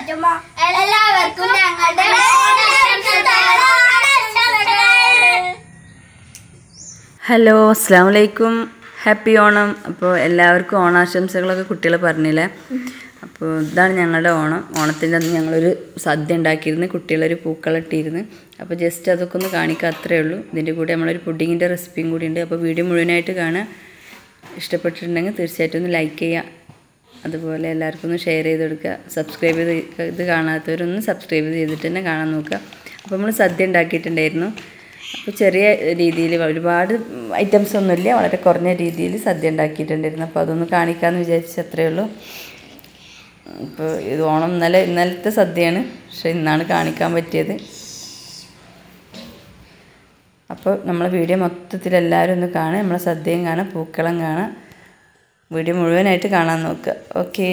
പറ്റുമോ എല്ലാവർക്കും ഞങ്ങളുടെ ഓണാശംസകൾ. ഹലോ അസ്സാം വലൈക്കും ഹാപ്പി ഓണം അപ്പോൾ എല്ലാവർക്കും ഓണാശംസകളൊക്കെ കുട്ടികൾ പറഞ്ഞില്ലേ അപ്പോൾ ഇതാണ് ഞങ്ങളുടെ ഓണം ഓണത്തിൻ്റെ അന്ന് ഞങ്ങളൊരു സദ്യ ഉണ്ടാക്കിയിരുന്നു കുട്ടികളൊരു പൂക്കളിട്ടിരുന്നു അപ്പോൾ ജസ്റ്റ് അതൊക്കെ ഒന്ന് കാണിക്കുക അത്രേ ഉള്ളൂ ഇതിൻ്റെ കൂടെ നമ്മളൊരു പുഡിങ്ങിൻ്റെ റെസിപ്പിയും കൂടി ഉണ്ട് അപ്പോൾ വീഡിയോ മുഴുവനായിട്ട് കാണുക ഇഷ്ടപ്പെട്ടിട്ടുണ്ടെങ്കിൽ തീർച്ചയായിട്ടും ഒന്ന് ലൈക്ക് ചെയ്യുക അതുപോലെ എല്ലാവർക്കും ഒന്ന് ഷെയർ ചെയ്ത് കൊടുക്കുക സബ്സ്ക്രൈബ് ചെയ്ത് ഇത് കാണാത്തവരൊന്ന് സബ്സ്ക്രൈബ് ചെയ്തിട്ട് തന്നെ കാണാൻ നോക്കുക അപ്പോൾ നമ്മൾ സദ്യ ഉണ്ടാക്കിയിട്ടുണ്ടായിരുന്നു അപ്പോൾ ചെറിയ രീതിയിൽ ഒരുപാട് ഐറ്റംസ് ഒന്നുമില്ല വളരെ കുറഞ്ഞ രീതിയിൽ സദ്യ ഉണ്ടാക്കിയിട്ടുണ്ടായിരുന്നു അപ്പോൾ അതൊന്ന് കാണിക്കാമെന്ന് വിചാരിച്ച് അത്രയേ ഉള്ളൂ ഇപ്പോൾ ഇത് ഓണം ഇന്നലെ ഇന്നലത്തെ സദ്യയാണ് പക്ഷെ ഇന്നാണ് കാണിക്കാൻ പറ്റിയത് അപ്പോൾ നമ്മളെ വീഡിയോ മൊത്തത്തിൽ എല്ലാവരും ഒന്ന് കാണുക നമ്മളെ സദ്യയും കാണാം പൂക്കളം കാണാം വീഡിയോ മുഴുവനായിട്ട് കാണാൻ നോക്കുക ഓക്കേ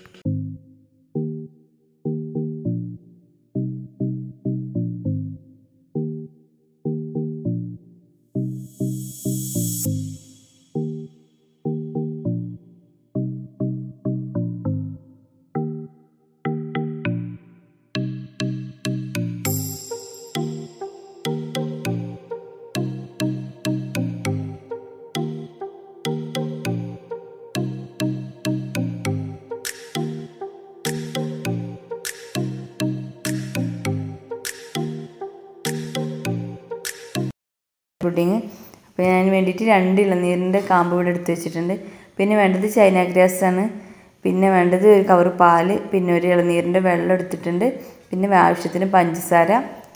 പുഡിങ് അപ്പോൾ ഞാൻ അതിന് വേണ്ടിയിട്ട് രണ്ട് ഇളനീരിൻ്റെ കാമ്പ് ഇവിടെ എടുത്ത് വെച്ചിട്ടുണ്ട് പിന്നെ വേണ്ടത് ചൈന ഗ്രാസ് ആണ് പിന്നെ വേണ്ടത് ഒരു കവർ പാല് പിന്നെ ഒരു ഇളനീരിൻ്റെ വെള്ളം എടുത്തിട്ടുണ്ട് പിന്നെ ആവശ്യത്തിന് പഞ്ചസാര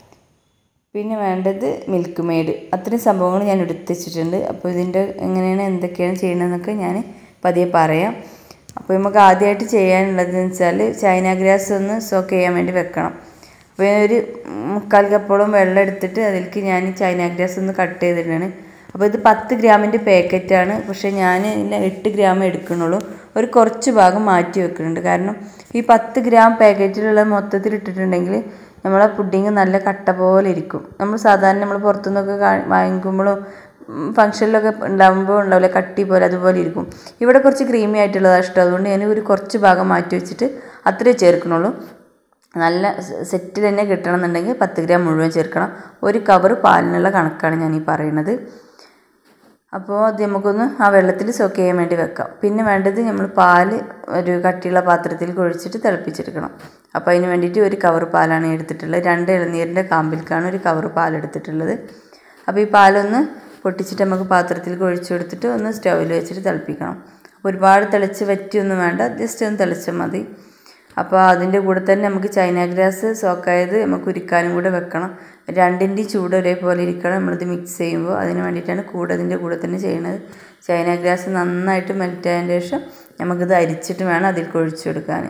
പിന്നെ വേണ്ടത് മിൽക്ക് മെയ്ഡ് അത്രയും സംഭവങ്ങൾ ഞാൻ എടുത്ത് വെച്ചിട്ടുണ്ട് അപ്പോൾ ഇതിൻ്റെ എങ്ങനെയാണ് എന്തൊക്കെയാണ് ചെയ്യണമെന്നൊക്കെ ഞാൻ പതിയെ പറയാം അപ്പോൾ നമുക്ക് ആദ്യമായിട്ട് ചെയ്യാനുള്ളതെന്ന് വെച്ചാൽ ചൈന ഗ്രാസ് ഒന്ന് സോക്ക് ചെയ്യാൻ വേണ്ടി വെക്കണം അപ്പോൾ ഞാൻ ഒരു മുക്കാൽ കപ്പോളം വെള്ളം എടുത്തിട്ട് അതിലേക്ക് ഞാൻ ചൈന ഗ്രാസ് ഒന്ന് കട്ട് ചെയ്തിട്ടാണ് അപ്പോൾ ഇത് പത്ത് ഗ്രാമിൻ്റെ പാക്കറ്റാണ് പക്ഷേ ഞാൻ ഇതിന് എട്ട് ഗ്രാം എടുക്കണുള്ളൂ ഒരു കുറച്ച് ഭാഗം മാറ്റി വെക്കുന്നുണ്ട് കാരണം ഈ പത്ത് ഗ്രാം പാക്കറ്റിലുള്ള മൊത്തത്തിൽ ഇട്ടിട്ടുണ്ടെങ്കിൽ നമ്മളെ പുഡിങ് നല്ല കട്ട പോലെ ഇരിക്കും നമ്മൾ സാധാരണ നമ്മൾ പുറത്തുനിന്നൊക്കെ കാ- വാങ്ങിക്കുമ്പോഴും ഉം, ഫംഗ്ഷനിലൊക്കെ ഉണ്ടാകുമ്പോൾ ഉണ്ടാവില്ല കട്ടി പോലെ അതുപോലെ ഇരിക്കും ഇവിടെ കുറച്ച് ക്രീമി ആയിട്ടുള്ളതാണ് ഇഷ്ടം അതുകൊണ്ട് ഞാൻ ഒരു കുറച്ച് ഭാഗം മാറ്റി വെച്ചിട്ട് അത്രേ ചേർക്കണുള്ളൂ നല്ല സെറ്റിൽ തന്നെ കിട്ടണമെന്നുണ്ടെങ്കിൽ പത്ത് ഗ്രാം മുഴുവൻ ചേർക്കണം ഒരു കവർ പാലിനുള്ള കണക്കാണ് ഞാൻ ഈ പറയുന്നത് അപ്പോൾ അത് നമുക്കൊന്ന് ആ വെള്ളത്തിൽ സോക്ക് ചെയ്യാൻ വേണ്ടി വെക്കാം പിന്നെ വേണ്ടത് നമ്മൾ പാല് ഒരു കട്ടിയുള്ള പാത്രത്തിൽ കുഴിച്ചിട്ട് തിളപ്പിച്ചെടുക്കണം അപ്പോൾ അതിന് വേണ്ടിയിട്ട് ഒരു കവർ പാലാണ് എടുത്തിട്ടുള്ളത് രണ്ട് ഇളനീരിൻ്റെ കാമ്പിൽക്കാണ് ഒരു കവർ പാൽ എടുത്തിട്ടുള്ളത് അപ്പോൾ ഈ പാലൊന്ന് പൊട്ടിച്ചിട്ട് നമുക്ക് പാത്രത്തിൽ ഒഴിച്ചു കൊടുത്തിട്ട് ഒന്ന് സ്റ്റൗവിൽ വെച്ചിട്ട് തിളപ്പിക്കണം അപ്പോൾ ഒരുപാട് തിളച്ച് വറ്റിയൊന്നും വേണ്ട ജസ്റ്റ് ഒന്ന് തിളച്ചാൽ മതി അപ്പോൾ അതിൻ്റെ കൂടെ തന്നെ നമുക്ക് ചൈന ഗ്രാസ് സോക്കായത് നമുക്ക് ഉരുക്കാനും കൂടെ വെക്കണം രണ്ടിൻ്റെയും ചൂട് ഒരേപോലെ ഇരിക്കണം നമ്മളിത് മിക്സ് ചെയ്യുമ്പോൾ അതിന് വേണ്ടിയിട്ടാണ് കൂടെ അതിൻ്റെ കൂടെ തന്നെ ചെയ്യണത് ചൈന ഗ്രാസ് നന്നായിട്ട് മെൽറ്റ് ആയതിന് ശേഷം നമുക്കിത് അരിച്ചിട്ട് വേണം അതിൽ ഒഴിച്ചു കൊടുക്കാൻ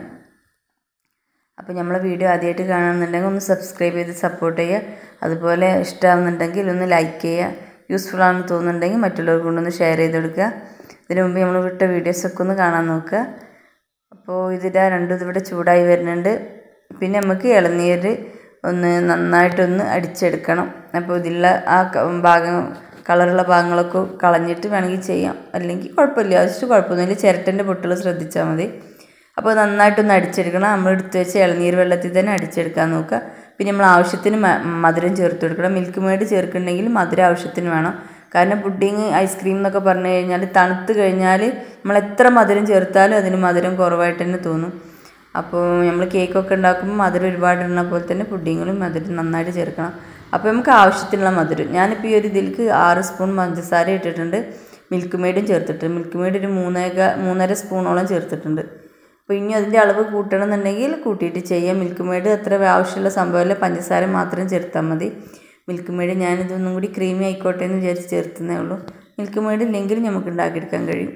അപ്പോൾ നമ്മളെ വീഡിയോ ആദ്യമായിട്ട് കാണുന്നുണ്ടെങ്കിൽ ഒന്ന് സബ്സ്ക്രൈബ് ചെയ്ത് സപ്പോർട്ട് ചെയ്യുക അതുപോലെ ഇഷ്ടമാകുന്നുണ്ടെങ്കിൽ ഒന്ന് ലൈക്ക് ചെയ്യുക യൂസ്ഫുൾ ആണെന്ന് തോന്നുന്നുണ്ടെങ്കിൽ മറ്റുള്ളവർക്ക് കൊണ്ടൊന്ന് ഷെയർ ചെയ്ത് കൊടുക്കുക ഇതിനു മുമ്പ് നമ്മൾ വിട്ട വീഡിയോസൊക്കെ ഒന്ന് കാണാൻ നോക്കുക അപ്പോൾ ഇതിൻ്റെ രണ്ടും ഇതിവിടെ ചൂടായി വരുന്നുണ്ട് പിന്നെ നമുക്ക് ഇളനീര് ഒന്ന് നന്നായിട്ടൊന്ന് അടിച്ചെടുക്കണം അപ്പോൾ ഇതിലുള്ള ആ ക- ഭാഗം കളറുള്ള ഭാഗങ്ങളൊക്കെ കളഞ്ഞിട്ട് വേണമെങ്കിൽ ചെയ്യാം അല്ലെങ്കിൽ കുഴപ്പമില്ല ജസ്റ്റ് കുഴപ്പമൊന്നുമില്ല ചിരട്ടൻ്റെ പൊട്ടുകൾ ശ്രദ്ധിച്ചാൽ മതി അപ്പോൾ നന്നായിട്ടൊന്ന് അടിച്ചെടുക്കണം നമ്മൾ എടുത്ത് വെച്ച് ഇളനീർ വെള്ളത്തിൽ തന്നെ അടിച്ചെടുക്കാൻ നോക്കുക പിന്നെ നമ്മൾ ആവശ്യത്തിന് മ- മധുരം ചേർത്ത് കൊടുക്കണം മിൽക്ക് മെയ്ഡ് ചേർക്കുന്നുണ്ടെങ്കിൽ മധുരം ആവശ്യത്തിന് വേണം കാരണം പുഡിങ് ഐസ്ക്രീം എന്നൊക്കെ പറഞ്ഞു കഴിഞ്ഞാൽ തണുത്ത് കഴിഞ്ഞാൽ നമ്മൾ എത്ര മധുരം ചേർത്താലും അതിന് മധുരം കുറവായിട്ട് തന്നെ തോന്നും അപ്പോൾ നമ്മൾ കേക്കൊക്കെ ഉണ്ടാക്കുമ്പോൾ മധുരം ഒരുപാട് ഇടുന്ന പോലെ തന്നെ പുഡിങ്ങിലും മധുരം നന്നായിട്ട് ചേർക്കണം അപ്പോൾ നമുക്ക് ആവശ്യത്തിനുള്ള മധുരം ഞാനിപ്പോൾ ഈ ഒരു ഇതിലേക്ക് ആറ് സ്പൂൺ പഞ്ചസാര ഇട്ടിട്ടുണ്ട് മിൽക്ക് മെയ്ഡും ചേർത്തിട്ടുണ്ട് മിൽക്ക് മെയ്ഡ് ഒരു മൂന്നേക മൂന്നര സ്പൂണോളം ചേർത്തിട്ടുണ്ട് അപ്പോൾ ഇനി അതിൻ്റെ അളവ് കൂട്ടണം എന്നുണ്ടെങ്കിൽ കൂട്ടിയിട്ട് ചെയ്യാം മിൽക്ക് മെയ്ഡ് അത്ര ആവശ്യമുള്ള സംഭവമല്ല പഞ്ചസാര മാത്രം ചേർത്താൽ മതി മിൽക്ക് മെയ്ഡ് ഞാനിതൊന്നും കൂടി ക്രീമി ആയിക്കോട്ടെ എന്ന് വിചാരിച്ച് ചേർത്തുന്നേ ഉള്ളൂ മിൽക്ക് മെയ്ഡ് ഇല്ലെങ്കിലും നമുക്ക് ഉണ്ടാക്കിയെടുക്കാൻ കഴിയും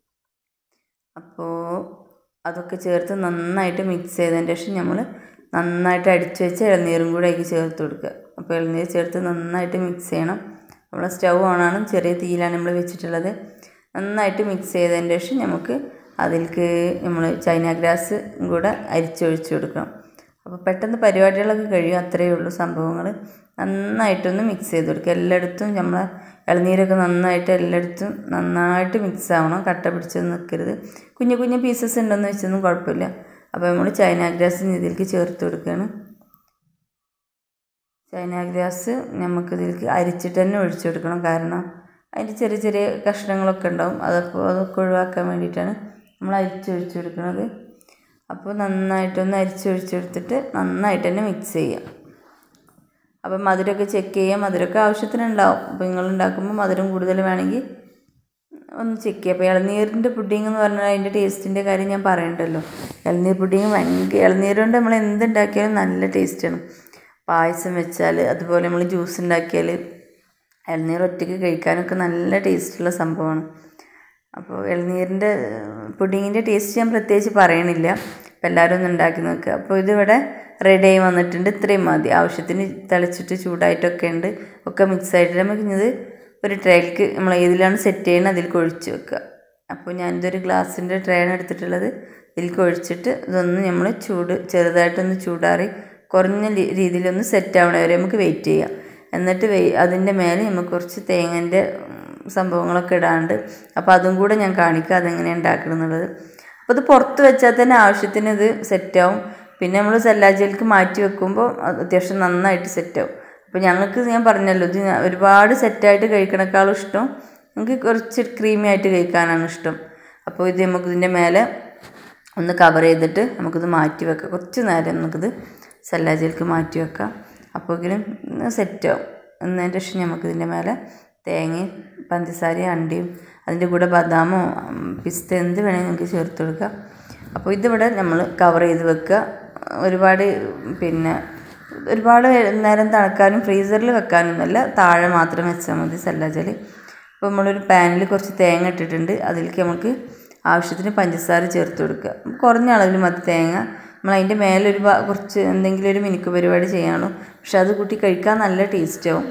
അപ്പോൾ അതൊക്കെ ചേർത്ത് നന്നായിട്ട് മിക്സ് ചെയ്തതിന് ശേഷം നമ്മൾ നന്നായിട്ട് അടിച്ച് വെച്ച് ഇളനീരും കൂടെ അതിലേക്ക് ചേർത്ത് കൊടുക്കുക അപ്പോൾ ഇളനീർ ചേർത്ത് നന്നായിട്ട് മിക്സ് ചെയ്യണം നമ്മൾ സ്റ്റൗ ഓണാണ് ചെറിയ തീയിലാണ് നമ്മൾ വെച്ചിട്ടുള്ളത് നന്നായിട്ട് മിക്സ് ചെയ്തതിന് ശേഷം നമുക്ക് അതിലേക്ക് നമ്മൾ ചൈന ഗ്രാസ് കൂടെ അരിച്ചൊഴിച്ച് കൊടുക്കണം അപ്പോൾ പെട്ടെന്ന് പരിപാടികളൊക്കെ കഴിയും അത്രയേ ഉള്ളൂ സംഭവങ്ങൾ നന്നായിട്ടൊന്ന് മിക്സ് ചെയ്ത് കൊടുക്കുക എല്ലായിടത്തും നമ്മളെ ഇളനീരൊക്കെ നന്നായിട്ട് എല്ലായിടത്തും നന്നായിട്ട് മിക്സ് ആവണം കട്ട പിടിച്ചൊന്നും നിൽക്കരുത് കുഞ്ഞു കുഞ്ഞു പീസസ് ഉണ്ടെന്ന് വെച്ചൊന്നും കുഴപ്പമില്ല അപ്പോൾ നമ്മൾ ചൈന ഗ്രാസ് ഇതിലേക്ക് ചേർത്ത് കൊടുക്കുകയാണ് ചൈന ഗ്രാസ് നമുക്ക് ഇതിലേക്ക് അരിച്ചിട്ട് തന്നെ ഒഴിച്ചു കൊടുക്കണം കാരണം അതിൻ്റെ ചെറിയ ചെറിയ കഷ്ണങ്ങളൊക്കെ ഉണ്ടാവും അതൊക്കെ അതൊക്കെ ഒഴിവാക്കാൻ വേണ്ടിയിട്ടാണ് നമ്മൾ അരിച്ചൊഴിച്ചു കൊടുക്കുന്നത് അപ്പോൾ നന്നായിട്ടൊന്ന് അരിച്ചൊഴിച്ചെടുത്തിട്ട് നന്നായിട്ട് തന്നെ മിക്സ് ചെയ്യാം അപ്പം മധുരമൊക്കെ ചെക്ക് ചെയ്യാം മധുരമൊക്കെ ആവശ്യത്തിനുണ്ടാവും അപ്പോൾ നിങ്ങൾ ഉണ്ടാക്കുമ്പോൾ മധുരം കൂടുതൽ വേണമെങ്കിൽ ഒന്ന് ചെക്ക് ചെയ്യുക അപ്പോൾ ഇളനീരിൻ്റെ പുഡിംഗ് എന്ന് പറഞ്ഞാൽ അതിൻ്റെ ടേസ്റ്റിൻ്റെ കാര്യം ഞാൻ പറയണ്ടല്ലോ ഇളനീർ പുഡിംഗ് ഭയങ്കര ഇളനീർ കൊണ്ട് നമ്മൾ എന്തുണ്ടാക്കിയാലും നല്ല ടേസ്റ്റാണ് പായസം വെച്ചാൽ അതുപോലെ നമ്മൾ ജ്യൂസ് ഉണ്ടാക്കിയാൽ ഇളനീർ ഒറ്റയ്ക്ക് കഴിക്കാനൊക്കെ നല്ല ടേസ്റ്റുള്ള സംഭവമാണ് അപ്പോൾ ഇളനീരിൻ്റെ പുഡിങ്ങിൻ്റെ ടേസ്റ്റ് ഞാൻ പ്രത്യേകിച്ച് പറയണില്ല അപ്പോൾ എല്ലാവരും ഒന്ന് ഉണ്ടാക്കി നോക്കുക അപ്പോൾ ഇതിവിടെ റെഡി ആയി വന്നിട്ടുണ്ട് ഇത്രയും മതി ആവശ്യത്തിന് തിളച്ചിട്ട് ചൂടായിട്ടൊക്കെ ഉണ്ട് ഒക്കെ മിക്സ് ആയിട്ട് നമുക്ക് ഇത് ഒരു ട്രേയിലേക്ക് നമ്മൾ ഏതിലാണ് സെറ്റ് ചെയ്യുന്നത് അതിലേക്ക് ഒഴിച്ച് വെക്കുക അപ്പോൾ ഞാനിതൊരു ഗ്ലാസിൻ്റെ ട്രേയാണ് എടുത്തിട്ടുള്ളത് ഇതിലേക്ക് ഒഴിച്ചിട്ട് ഇതൊന്ന് നമ്മൾ ചൂട് ചെറുതായിട്ടൊന്ന് ചൂടാറി കുറഞ്ഞ രീതിയിലൊന്ന് സെറ്റ് ആവണ വരെ നമുക്ക് വെയിറ്റ് ചെയ്യാം എന്നിട്ട് വെയ് അതിൻ്റെ മേലെ നമുക്ക് കുറച്ച് തേങ്ങൻ്റെ സംഭവങ്ങളൊക്കെ ഇടാണ്ട് അപ്പോൾ അതും കൂടെ ഞാൻ കാണിക്കാം അതെങ്ങനെയാണ് ഉണ്ടാക്കണം എന്നുള്ളത് അപ്പോൾ ഇത് പുറത്ത് വെച്ചാൽ തന്നെ ആവശ്യത്തിന് ഇത് സെറ്റാവും പിന്നെ നമ്മൾ സെല്ലാജയിലേക്ക് മാറ്റി വെക്കുമ്പോൾ അത് അത്യാവശ്യം നന്നായിട്ട് സെറ്റാവും അപ്പോൾ ഞങ്ങൾക്ക് ഞാൻ പറഞ്ഞല്ലോ ഇത് ഒരുപാട് സെറ്റായിട്ട് കഴിക്കണേക്കാളും ഇഷ്ടം നമുക്ക് കുറച്ച് ക്രീമി ആയിട്ട് കഴിക്കാനാണ് ഇഷ്ടം അപ്പോൾ ഇത് നമുക്ക് ഇതിൻ്റെ മേലെ ഒന്ന് കവർ ചെയ്തിട്ട് നമുക്കിത് മാറ്റി വെക്കാം കുറച്ച് നേരം നമുക്കിത് സെല്ലാജയിലേക്ക് മാറ്റി വെക്കാം അപ്പോഴെങ്കിലും സെറ്റാവും എന്നതിൻ്റെ ശേഷം നമുക്കിതിൻ്റെ മേലെ തേങ്ങയും പഞ്ചസാരയും അണ്ടിയും അതിൻ്റെ കൂടെ ബദാമോ പിസ്ത എന്ത് വേണമെങ്കിൽ നമുക്ക് ചേർത്ത് കൊടുക്കാം അപ്പോൾ ഇതിവിടെ നമ്മൾ കവർ ചെയ്ത് വെക്കുക ഒരുപാട് പിന്നെ ഒരുപാട് നേരം തണുക്കാനും ഫ്രീസറിൽ വെക്കാനൊന്നുമല്ല താഴെ മാത്രം വെച്ചാൽ മതി സല്ലാജൽ അപ്പോൾ നമ്മളൊരു പാനിൽ കുറച്ച് തേങ്ങ ഇട്ടിട്ടുണ്ട് അതിലേക്ക് നമുക്ക് ആവശ്യത്തിന് പഞ്ചസാര ചേർത്ത് കൊടുക്കുക കുറഞ്ഞ അളവിൽ മതി തേങ്ങ നമ്മൾ അതിൻ്റെ മേലെ ഒരു കുറച്ച് എന്തെങ്കിലും ഒരു മിനുക്ക് പരിപാടി ചെയ്യാണോ പക്ഷെ അത് കൂട്ടി കഴിക്കാൻ നല്ല ടേസ്റ്റാവും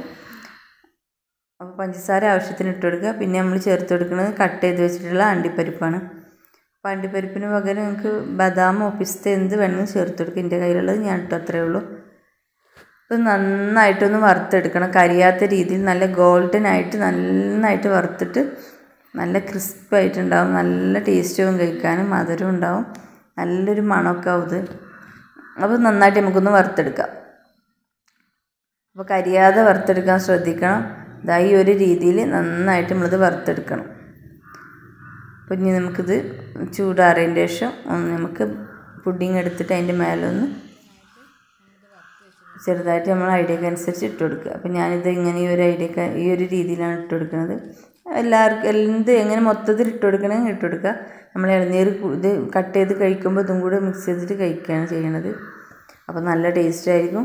അപ്പോൾ പഞ്ചസാര ആവശ്യത്തിന് ഇട്ട് കൊടുക്കുക പിന്നെ നമ്മൾ ചേർത്ത് കൊടുക്കുന്നത് കട്ട് ചെയ്ത് വെച്ചിട്ടുള്ള അണ്ടിപ്പരിപ്പാണ് അപ്പോൾ അണ്ടിപ്പരിപ്പിന് പകരം നിങ്ങൾക്ക് ബദാമോ പിസ്ത എന്ത് വേണമെങ്കിലും ചേർത്ത് കൊടുക്കുക എൻ്റെ കയ്യിലുള്ളത് ഞാൻ ഇട്ടു അത്രയേ ഉള്ളൂ ഇത് നന്നായിട്ടൊന്ന് വറുത്തെടുക്കണം കരിയാത്ത രീതിയിൽ നല്ല ഗോൾഡൻ ആയിട്ട് നന്നായിട്ട് വറുത്തിട്ട് നല്ല ക്രിസ്പായിട്ടുണ്ടാവും നല്ല ടേസ്റ്റും കഴിക്കാനും മധുരവും ഉണ്ടാവും നല്ലൊരു മണമൊക്കെ ആവും ഇത് അപ്പോൾ നന്നായിട്ട് നമുക്കൊന്ന് വറുത്തെടുക്കാം അപ്പോൾ കരിയാതെ വറുത്തെടുക്കാൻ ശ്രദ്ധിക്കണം ഇതാ ഈ ഒരു രീതിയിൽ നന്നായിട്ട് നമ്മളിത് വറുത്തെടുക്കണം അപ്പോൾ ഇനി നമുക്കിത് ചൂടാറിയതിൻ്റെ ശേഷം ഒന്ന് നമുക്ക് പുഡിങ് എടുത്തിട്ട് അതിൻ്റെ മേലെ ഒന്ന് ചെറുതായിട്ട് നമ്മൾ ഐഡിയക്ക് അനുസരിച്ച് ഇട്ട് കൊടുക്കുക അപ്പോൾ ഞാനിത് ഇങ്ങനെ ഈ ഒരു ഐഡിയക്ക് ഈ ഒരു രീതിയിലാണ് ഇട്ട് കൊടുക്കുന്നത് എല്ലാവർക്കും എന്ത് എങ്ങനെ മൊത്തത്തിൽ ഇട്ട് കൊടുക്കണമെങ്കിൽ ഇട്ട് കൊടുക്കുക നമ്മൾ ഇളനീർ ഇത് കട്ട് ചെയ്ത് കഴിക്കുമ്പോൾ ഇതും കൂടെ മിക്സ് ചെയ്തിട്ട് കഴിക്കുകയാണ് ചെയ്യണത് അപ്പോൾ നല്ല ടേസ്റ്റ് ആയിരിക്കും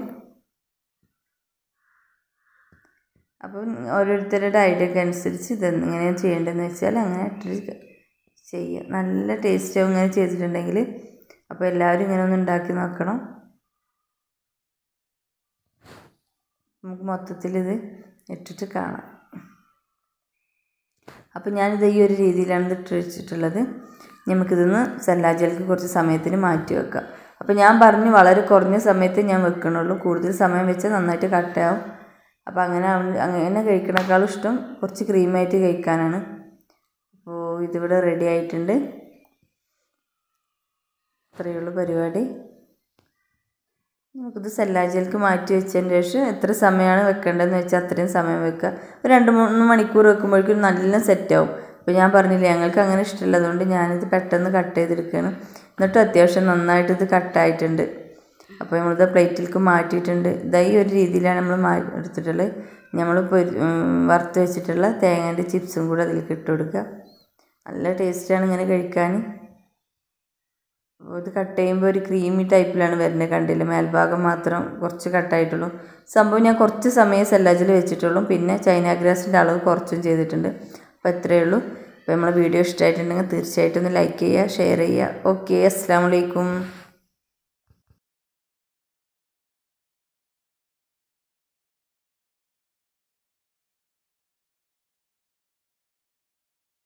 അപ്പം ഓരോരുത്തരുടെ ഐഡിയക്ക് അനുസരിച്ച് ഇത് എങ്ങനെയാണ് ചെയ്യേണ്ടതെന്ന് വെച്ചാൽ അങ്ങനെ ഇട്ടിട്ട് ചെയ്യുക നല്ല ടേസ്റ്റാവും ഇങ്ങനെ ചെയ്തിട്ടുണ്ടെങ്കിൽ അപ്പോൾ എല്ലാവരും ഇങ്ങനെ ഒന്ന് ഉണ്ടാക്കി നോക്കണം നമുക്ക് മൊത്തത്തിൽ ഇത് ഇട്ടിട്ട് കാണാം അപ്പോൾ ഞാനിത് ഈ ഒരു രീതിയിലാണ് ഇത് ഇട്ട് വെച്ചിട്ടുള്ളത് നമുക്കിതൊന്ന് സല്ലാജലിക്ക് കുറച്ച് സമയത്തിന് മാറ്റി വെക്കാം അപ്പോൾ ഞാൻ പറഞ്ഞു വളരെ കുറഞ്ഞ സമയത്ത് ഞാൻ വെക്കണുള്ളൂ കൂടുതൽ സമയം വെച്ചാൽ നന്നായിട്ട് കട്ടയാവും അപ്പോൾ അങ്ങനെ അങ്ങനെ കഴിക്കണേക്കാളും ഇഷ്ടം കുറച്ച് ക്രീമായിട്ട് കഴിക്കാനാണ് അപ്പോൾ ഇതിവിടെ റെഡി ആയിട്ടുണ്ട് ഇത്രയേ ഉള്ളൂ പരിപാടി നമുക്കിത് സെല്ലാജയിലേക്ക് മാറ്റി വെച്ചതിന് ശേഷം എത്ര സമയമാണ് വെക്കേണ്ടതെന്ന് വെച്ചാൽ അത്രയും സമയം വെക്കുക ഒരു രണ്ട് മൂന്ന് മണിക്കൂർ വെക്കുമ്പോഴേക്കും നല്ല സെറ്റാവും അപ്പോൾ ഞാൻ പറഞ്ഞില്ലേ ഞങ്ങൾക്ക് അങ്ങനെ ഇഷ്ടമുള്ളതുകൊണ്ട് ഞാനിത് പെട്ടെന്ന് കട്ട് ചെയ്തെടുക്കുകയാണ് എന്നിട്ടും അത്യാവശ്യം നന്നായിട്ട് ഇത് കട്ടായിട്ടുണ്ട് അപ്പോൾ നമ്മളിത് പ്ലേറ്റിലേക്ക് മാറ്റിയിട്ടുണ്ട് ഇതാ ഈ ഒരു രീതിയിലാണ് നമ്മൾ മാ എടുത്തിട്ടുള്ളത് നമ്മൾ വറുത്ത് വെച്ചിട്ടുള്ള തേങ്ങേൻ്റെ ചിപ്സും കൂടെ അതിലേക്ക് ഇട്ട് കൊടുക്കുക നല്ല ടേസ്റ്റാണ് ഇങ്ങനെ കഴിക്കാൻ അപ്പോൾ ഇത് കട്ട് ചെയ്യുമ്പോൾ ഒരു ക്രീമി ടൈപ്പിലാണ് വരുന്നത് കണ്ടില്ല മേൽഭാഗം മാത്രം കുറച്ച് കട്ടായിട്ടുള്ളൂ സംഭവം ഞാൻ കുറച്ച് സമയം സെല്ലാജിൽ വെച്ചിട്ടുള്ളൂ പിന്നെ ചൈന ഗ്രാസിൻ്റെ അളവ് കുറച്ചും ചെയ്തിട്ടുണ്ട് അപ്പോൾ ഇത്രയേ ഉള്ളൂ അപ്പോൾ നമ്മളെ വീഡിയോ ഇഷ്ടമായിട്ടുണ്ടെങ്കിൽ തീർച്ചയായിട്ടും ഒന്ന് ലൈക്ക് ചെയ്യുക ഷെയർ ചെയ്യുക ഓക്കെ അസ്സാം വലൈക്കും